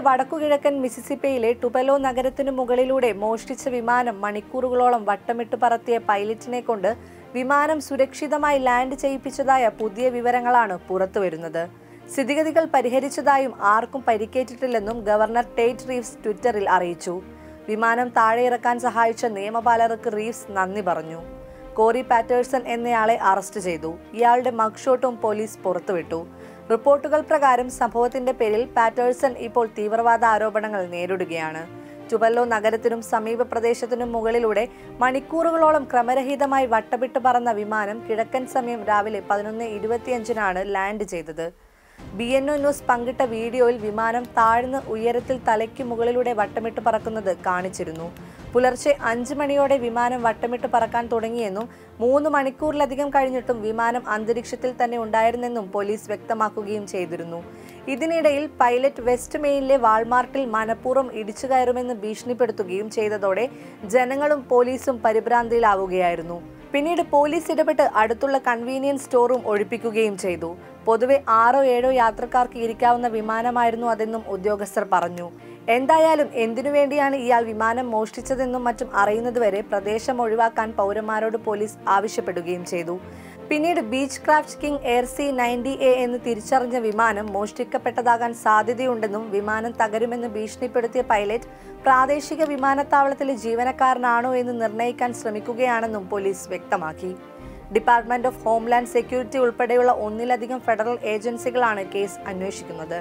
വടക്കുകിഴക്കൻ മിസിസിപ്പയിലെ ടുപലോ നഗരത്തിനു മുകളിലൂടെ മോഷ്ടിച്ച വിമാനം മണിക്കൂറുകളോളം വട്ടമിട്ട് പറത്തിയ പൈലറ്റിനെ കൊണ്ട് വിമാനം സുരക്ഷിതമായി ലാൻഡ് ചെയ്യിപ്പിച്ചതായ പുതിയ വിവരങ്ങളാണ് പുറത്തുവരുന്നത് സ്ഥിതിഗതികൾ പരിഹരിച്ചതായും ആർക്കും പരിക്കേറ്റിട്ടില്ലെന്നും ഗവർണർ ടേറ്റ് റീവ്സ് ട്വിറ്ററിൽ അറിയിച്ചു വിമാനം താഴെ ഇറക്കാൻ സഹായിച്ച നിയമപാലകർക്ക് റീവ്സ് നന്ദി പറഞ്ഞു കോറി പാറ്റേഴ്സൺ എന്നയാളെ അറസ്റ്റ് ചെയ്തു ഇയാളുടെ മഗ്ഷോട്ടും പോലീസ് പുറത്തുവിട്ടു റിപ്പോർട്ടുകൾ പ്രകാരം സംഭവത്തിന്റെ പേരിൽ പാറ്റേഴ്സൺ ഇപ്പോൾ തീവ്രവാദ ആരോപണങ്ങൾ നേരിടുകയാണ് ചുവല്ലോ നഗരത്തിനും സമീപ പ്രദേശത്തിനും മുകളിലൂടെ മണിക്കൂറുകളോളം ക്രമരഹിതമായി വട്ടമിട്ട് പറന്ന വിമാനം കിഴക്കൻ സമയം രാവിലെ പതിനൊന്ന് ഇരുപത്തിയഞ്ചിനാണ് ലാൻഡ് ചെയ്തത് ബി എൻ ഒ ന്യൂസ് പങ്കിട്ട വീഡിയോയിൽ വിമാനം താഴ്ന്ന് ഉയരത്തിൽ തലയ്ക്ക് മുകളിലൂടെ വട്ടമിട്ട് പറക്കുന്നത് കാണിച്ചിരുന്നു പുലർച്ചെ അഞ്ച് മണിയോടെ വിമാനം വട്ടമിട്ട് പറക്കാൻ തുടങ്ങിയെന്നും മൂന്ന് മണിക്കൂറിലധികം കഴിഞ്ഞിട്ടും വിമാനം അന്തരീക്ഷത്തിൽ തന്നെ ഉണ്ടായിരുന്നെന്നും പോലീസ് വ്യക്തമാക്കുകയും ചെയ്തിരുന്നു ഇതിനിടയിൽ പൈലറ്റ് വെസ്റ്റ് മെയിനിലെ വാൾമാർട്ടിൽ മനഃപൂർവ്വം ഇടിച്ചു കയറുമെന്ന് ഭീഷണിപ്പെടുത്തുകയും ചെയ്തതോടെ ജനങ്ങളും പോലീസും പരിഭ്രാന്തിയിലാവുകയായിരുന്നു പിന്നീട് പോലീസ് ഇടപെട്ട് അടുത്തുള്ള കൺവീനിയൻസ് സ്റ്റോറും ഒഴിപ്പിക്കുകയും ചെയ്തു പൊതുവെ ആറോ ഏഴോ യാത്രക്കാർക്ക് ഇരിക്കാവുന്ന വിമാനമായിരുന്നു അതെന്നും ഉദ്യോഗസ്ഥർ പറഞ്ഞു എന്തായാലും എന്തിനു വേണ്ടിയാണ് ഇയാൾ വിമാനം മോഷ്ടിച്ചതെന്നും മറ്റും അറിയുന്നതുവരെ പ്രദേശം ഒഴിവാക്കാൻ പൗരന്മാരോട് പോലീസ് ആവശ്യപ്പെടുകയും ചെയ്തു പിന്നീട് Beechcraft King Air C ninety A എന്ന് തിരിച്ചറിഞ്ഞ വിമാനം മോഷ്ടിക്കപ്പെട്ടതാകാൻ സാധ്യതയുണ്ടെന്നും വിമാനം തകരുമെന്ന് ഭീഷണിപ്പെടുത്തിയ പൈലറ്റ് പ്രാദേശിക വിമാനത്താവളത്തിലെ ജീവനക്കാരനാണോ എന്ന് നിർണ്ണയിക്കാൻ ശ്രമിക്കുകയാണെന്നും പോലീസ് വ്യക്തമാക്കി ഡിപ്പാർട്ട്മെന്റ് ഓഫ് ഹോംലാൻഡ് സെക്യൂരിറ്റി ഉൾപ്പെടെയുള്ള ഒന്നിലധികം ഫെഡറൽ ഏജൻസികളാണ് കേസ് അന്വേഷിക്കുന്നത്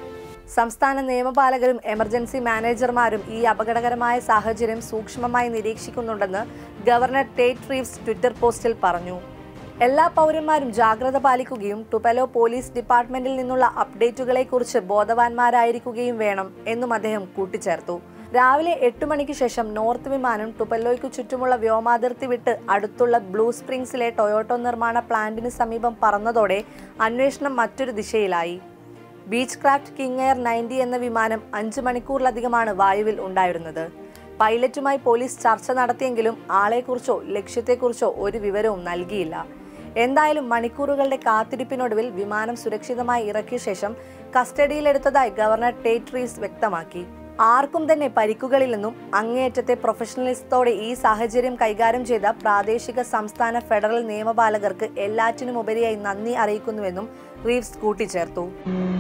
സംസ്ഥാന നിയമപാലകരും എമർജൻസി മാനേജർമാരും ഈ അപകടകരമായ സാഹചര്യം സൂക്ഷ്മമായി നിരീക്ഷിക്കുന്നുണ്ടെന്ന് ഗവർണർ ടേറ്റ് റീവ്സ് ട്വിറ്റർ പോസ്റ്റിൽ പറഞ്ഞു എല്ലാ പൗരന്മാരും ജാഗ്രത പാലിക്കുകയും ടുപെലോ പോലീസ് ഡിപ്പാർട്ട്മെന്റിൽ നിന്നുള്ള അപ്ഡേറ്റുകളെക്കുറിച്ച് ബോധവാന്മാരായിരിക്കുകയും വേണം എന്നും അദ്ദേഹം കൂട്ടിച്ചേർത്തു രാവിലെ എട്ട് മണിക്ക് ശേഷം നോർത്ത് വിമാനം ടുപെല്ലോയ്ക്കു ചുറ്റുമുള്ള വ്യോമാതിർത്തി വിട്ട് അടുത്തുള്ള ബ്ലൂ സ്പ്രിങ്സിലെ ടൊയോട്ടോ നിർമ്മാണ പ്ലാന്റിന് സമീപം പറന്നതോടെ അന്വേഷണം മറ്റൊരു ദിശയിലായി Beechcraft King Air ninety എന്ന വിമാനം അഞ്ച് മണിക്കൂറിലധികമാണ് വായുവിൽ ഉണ്ടായിരുന്നത് പൈലറ്റുമായി പോലീസ് ചർച്ച നടത്തിയെങ്കിലും ആളെക്കുറിച്ചോ ലക്ഷ്യത്തെക്കുറിച്ചോ ഒരു വിവരവും നൽകിയില്ല എന്തായാലും മണിക്കൂറുകളുടെ കാത്തിരിപ്പിനൊടുവിൽ വിമാനം സുരക്ഷിതമായി ഇറക്കിയ ശേഷം കസ്റ്റഡിയിലെടുത്തതായി ഗവർണർ ടേറ്റ് റീവ്സ് വ്യക്തമാക്കി ആർക്കും തന്നെ പരിക്കുകളില്ലെന്നും അങ്ങേയറ്റത്തെ പ്രൊഫഷണലിസത്തോടെ ഈ സാഹചര്യം കൈകാര്യം ചെയ്ത പ്രാദേശിക സംസ്ഥാന ഫെഡറൽ നിയമപാലകർക്ക് എല്ലാറ്റിനുമുപരിയായി നന്ദി അറിയിക്കുന്നുവെന്നും റീവ്സ് കൂട്ടിച്ചേർത്തു